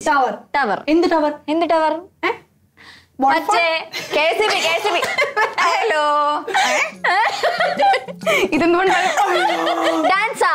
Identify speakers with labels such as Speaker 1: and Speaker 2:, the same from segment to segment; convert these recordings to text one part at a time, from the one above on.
Speaker 1: Tower
Speaker 2: tower
Speaker 1: എന്ത് tower
Speaker 2: എന്ത് tower
Speaker 1: ഏ?
Speaker 2: മറ്റേ K C B K C B hello
Speaker 3: ഇതെന്തുകൊണ്ടാണ്
Speaker 2: ഡാൻസാ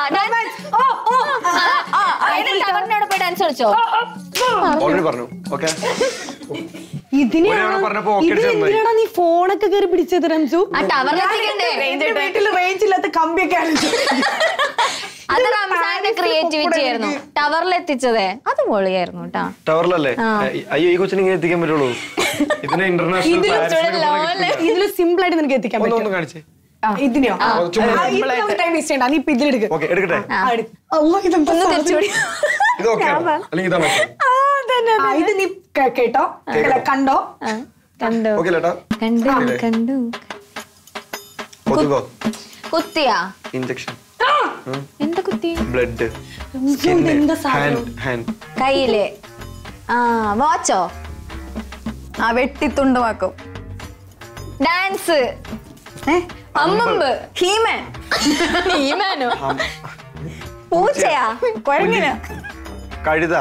Speaker 2: ടവറിനോട് പോയി ഡാൻസ് കളിച്ചോ
Speaker 4: ഓൾറെഡി പറഞ്ഞു ഓക്കെ
Speaker 1: ഇതിനെയാണോ
Speaker 4: ഒരാള് പറഞ്ഞപ്പോ okay
Speaker 1: ഇത്
Speaker 4: അടിച്ച് നന്നായി.
Speaker 1: എന്തിനാണ് നീ ഫോണൊക്കെ കയറി പിടിച്ചത് റംസു
Speaker 2: ആ ടവറിലെത്തിക്കണ്ടേ
Speaker 1: എന്റെ വീട്ടിൽ റേഞ്ച് ഇല്ലാത്ത കമ്പിയൊക്കെ ആണ്
Speaker 2: അത് റംസാന്റെ ക്രിയേറ്റിവിറ്റി ആയിരുന്നു ടവറിൽ എത്തിച്ചതേ അത് പൊളിയായിരുന്നു കേട്ടാ
Speaker 4: ടവറിലല്ലേ അയ്യോ ഈ കൊച്ചിനെ ഇങ്ങനെ എത്തിക്കാൻ പറ്റുള്ളൂ ഇതിനെ ഇന്റർനാഷണൽ
Speaker 1: ഇതിൽ സിമ്പിൾ ആയിട്ട് നിനക്ക് എത്തിക്കാൻ
Speaker 4: ഒന്ന്
Speaker 1: പറ്റും
Speaker 4: ഒന്ന് കാണിച്ചേ
Speaker 1: ഇതിനെയോ
Speaker 4: ചുമ്മാ
Speaker 1: ടൈം വേസ്റ്റ് ചെയ്യണ്ട നീ ഇപ്പൊ ഇതിലെടുക്ക്
Speaker 4: ഓക്കെ എടുക്കട്ടെ
Speaker 1: ആ, എടുക്ക്. അള്ളാ, ഇതെന്താ സാധനം?
Speaker 4: ഇത് ഓക്കെ അല്ലെങ്കിൽ ഇതാണ്
Speaker 1: ആ, ഇത് നീ കേ- കേട്ടോ അല്ല, കണ്ടോ
Speaker 2: കണ്ടു
Speaker 4: ഓക്കെ ലേട്ടാ
Speaker 2: കണ്ടു കണ്ടു
Speaker 4: കൊതുകോ
Speaker 2: കുത്തിയാ
Speaker 4: ഇഞ്ചക്ഷൻ
Speaker 2: എന്താ കുത്തി
Speaker 4: ബ്ലഡ്
Speaker 1: ഇതെന്താ സാധനം
Speaker 4: ഹാൻഡ് ഹാൻഡ്
Speaker 2: കയ്യില് ആ വാച്ചോ
Speaker 3: ആ വെട്ടിത്തുണ്ടുമാക്കും
Speaker 2: ഡാൻസ് അമ്മമ്പ്
Speaker 3: ഹീമൻ
Speaker 2: ഹീമാനോ പൂച്ചയാ
Speaker 3: കുഴങ്ങിന്
Speaker 4: കഴുത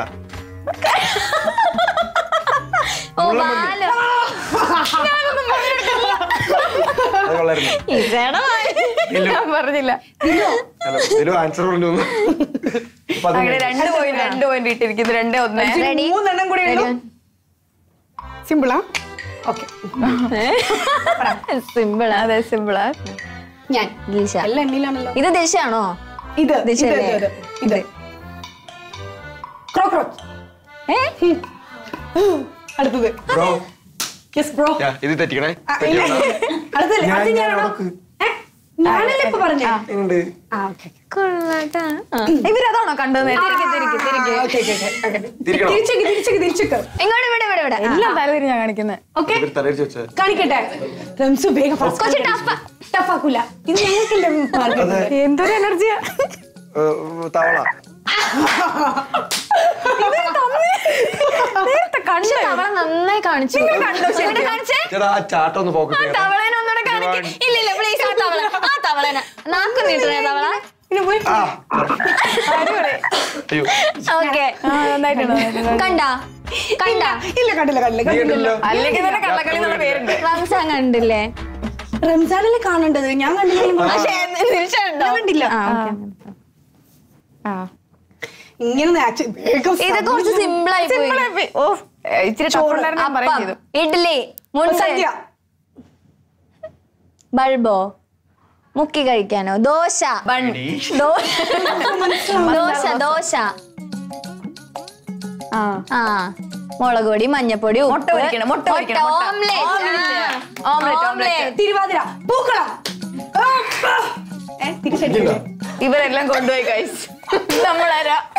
Speaker 2: ഓ ബാലോ
Speaker 4: അത് കൊള്ളായിരുന്നു
Speaker 2: ഇതേടാ
Speaker 3: ഞാൻ പറഞ്ഞില്ല
Speaker 4: ഹലോ ഇതിലും ആൻസർ പറഞ്ഞു തന്നു. അപ്പൊ അത്
Speaker 3: അങ്ങനെ രണ്ട് പോയിന്റ് രണ്ട് പോയിന്റ് ഇട്ടിരിക്കുന്നു രണ്ട് ഒന്ന്
Speaker 2: റെഡി
Speaker 1: മൂന്നെണ്ണം കൂടി ഉള്ളൂ സിമ്പിളാ ഓക്കെ
Speaker 2: സിമ്പിൾ
Speaker 3: അതെ സിമ്പിളാ
Speaker 1: ഞാൻ
Speaker 2: ദിശ
Speaker 1: നല്ല എണ്ണിലാണല്ലോ
Speaker 2: ഇത് ദിശയാണോ
Speaker 1: ഇത് ഇത്
Speaker 2: ദിശയല്ലേ?
Speaker 1: ഇത്, ഇത് ഇത് ക്രോക്രോച്ച്
Speaker 2: ഏ
Speaker 1: അടുത്തത്
Speaker 4: ബ്രോ
Speaker 1: യെസ് ബ്രോ
Speaker 4: ഇത് തെറ്റിക്കണേ
Speaker 1: അടുത്തത്
Speaker 4: ഞാൻ-
Speaker 1: അത്
Speaker 4: ഞാൻ
Speaker 1: ഞാനാണോ
Speaker 4: അവൾക്ക്
Speaker 1: ഏ? ഞാനല്ലേ ഇപ്പൊ പറഞ്ഞേ
Speaker 4: ഉണ്ട്
Speaker 1: ആ ഓക്കെ
Speaker 2: കൊള്ളാട്ടാ
Speaker 3: ഇവരതാണോ കണ്ടത് തിരിക്ക് തിരിക്ക് തിരിക്ക്
Speaker 4: തിരിക്കണോ?
Speaker 1: തിരിച്ചേക്ക് തിരിച്ചേക്ക് തിരിച്ചേക്ക്
Speaker 2: ഇങ്ങോട്ട് ഇവിടെ ഇവിടെ ഇവിടെ
Speaker 3: എല്ലാം തലതിരിഞ്ഞാ കാണിക്കുന്നത്
Speaker 1: ഓക്കെ
Speaker 4: ഇവർ തലയിരിച്ച് വെച്ചേ
Speaker 1: കാണിക്കട്ടെ റംസു വേഗം
Speaker 2: കുറച്ച് tough ആ.
Speaker 1: ടഫാക്കൂല ഇത് ഞങ്ങൾക്കല്ലേ മാർക്ക്
Speaker 3: എന്തൊരു എനർജിയാ
Speaker 4: തവള
Speaker 3: നേരത്തെ
Speaker 2: പക്ഷെ
Speaker 3: കണ്ടു
Speaker 2: തവള നന്നായി കാണിച്ചു ഇവിടെ കാണിച്ചേ
Speaker 4: ചേട്ടാ ആ ചാട്ടം ഒന്ന് ഫോക്കസ് ചെയ്യാം
Speaker 2: തവളേനെ ഒന്നുകൂടെ കാണിക്ക് ഇല്ല ഇല്ല പ്ലീസ് ആ തവള ആ തവളേനെ നാക്ക് നീട്ടണേ തവള
Speaker 1: പിന്നെ പോയി
Speaker 4: ആ
Speaker 3: അടിപൊളി
Speaker 4: അയ്യോ
Speaker 3: ആ
Speaker 2: ഓക്കെ
Speaker 3: നന്നായിട്ടുണ്ട് നന്നായിട്ടുണ്ട്.
Speaker 2: കണ്ട കണ്ട
Speaker 1: ഇല്ല കണ്ടില്ല കണ്ടില്ല
Speaker 4: നീ
Speaker 1: കണ്ടില്ലല്ലോ
Speaker 4: കണ്ടില്ലല്ലോ
Speaker 3: അല്ലെങ്കിൽ തന്നെ കള്ളക്കളി എന്നുള്ള പേരുണ്ട്
Speaker 2: റംസാൻ കണ്ടില്ലേ
Speaker 1: റംസാനല്ലേ കാണേണ്ടത് ഞാൻ കണ്ടില്ല
Speaker 2: പക്ഷേ നിമിഷമുണ്ടോ
Speaker 1: ഞാൻ കണ്ടില്ല
Speaker 3: ആ
Speaker 1: ഇങ്ങനെ ആക്ച്വ- വേഗം
Speaker 2: ഇതൊക്കെ കുറച്ച് സിമ്പിൾ ആയി പോയി
Speaker 3: Simple ആയി പോയി. ഓ ഏ, ഇച്ചിരി ടഫ് ഉണ്ടായിരുന്നു ഞാൻ പറയും
Speaker 2: അപ്പം
Speaker 3: ചെയ്തു
Speaker 2: ഇഡ്ഡലി മുണ്ട്
Speaker 1: സദ്യ
Speaker 2: ബൾബോ മുക്കി കഴിക്കാനോ ദോശ ദോ- ദോശ ദോശ
Speaker 3: ആ
Speaker 2: ആ മുളക് പൊടി മഞ്ഞപ്പൊടി
Speaker 3: മുട്ട പൊരിക്കണം, മുട്ട പൊരിക്കണം, മുട്ട.
Speaker 2: Omelette
Speaker 3: Omelette. Omelette, omelette.
Speaker 1: Thiruvathira പൂക്കളം ആ, ആ. ഏ, തിരിച്ചടിക്കില്ലേ?
Speaker 3: ഇവരെല്ലാം കൊണ്ടുപോയി കഴിച്ചു നമ്മളാരാ